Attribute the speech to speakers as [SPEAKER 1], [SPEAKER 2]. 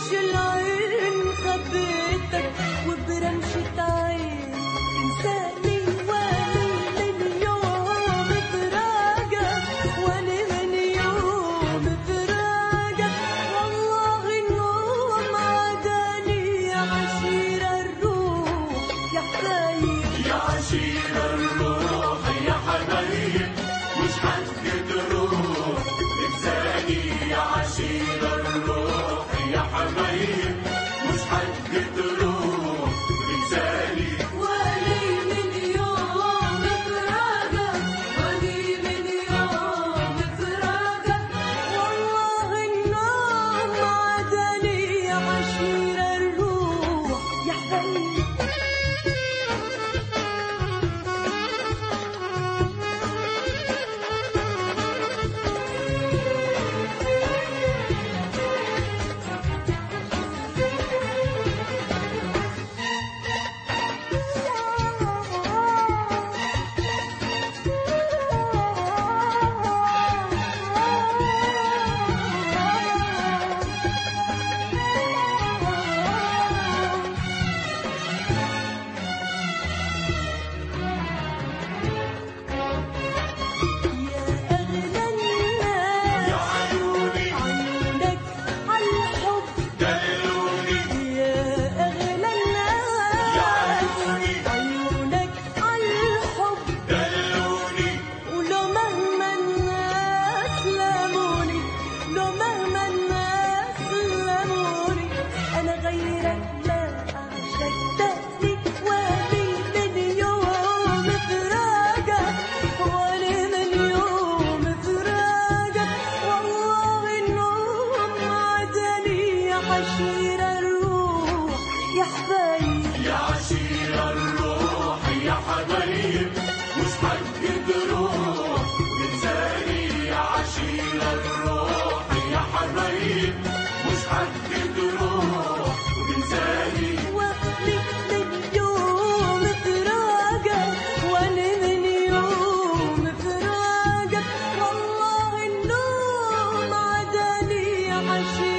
[SPEAKER 1] برمش العين خبيتك وبرمشة عين تنساني واني من يوم فراقك واني من يوم فراقك والله النوم عداني عشير الروح يا حبايب
[SPEAKER 2] يا عشير الروح يا حبايب مش هتروح انساني يا عشير الروح يا حبايب مش هتروح انساني
[SPEAKER 1] واني من يوم فراقك واني من يوم فراقك والله النوم عداني عشير الروح يا حبايب يا أغلى الناس
[SPEAKER 2] يا عيوني
[SPEAKER 1] عيونك عالحب
[SPEAKER 2] دلوني
[SPEAKER 1] يا أغلى الناس
[SPEAKER 2] يا عيوني
[SPEAKER 1] عيونك عالحب
[SPEAKER 2] دلوني
[SPEAKER 1] ولو مهما الناس لاموني لو مهما الناس لاموني أنا غيرك لا أعشق تاني واني من يوم فراقك واني من يوم فراقك والله النوم عدني عشير الروح يا حبايب
[SPEAKER 2] يا عشير الروح يا حبايب مش هتروح انساني يا عشير الروح يا حبايب مش هتروح انساني
[SPEAKER 1] وقتي من يوم فراقك وانا من يوم فراقك والله النوم عداني عشير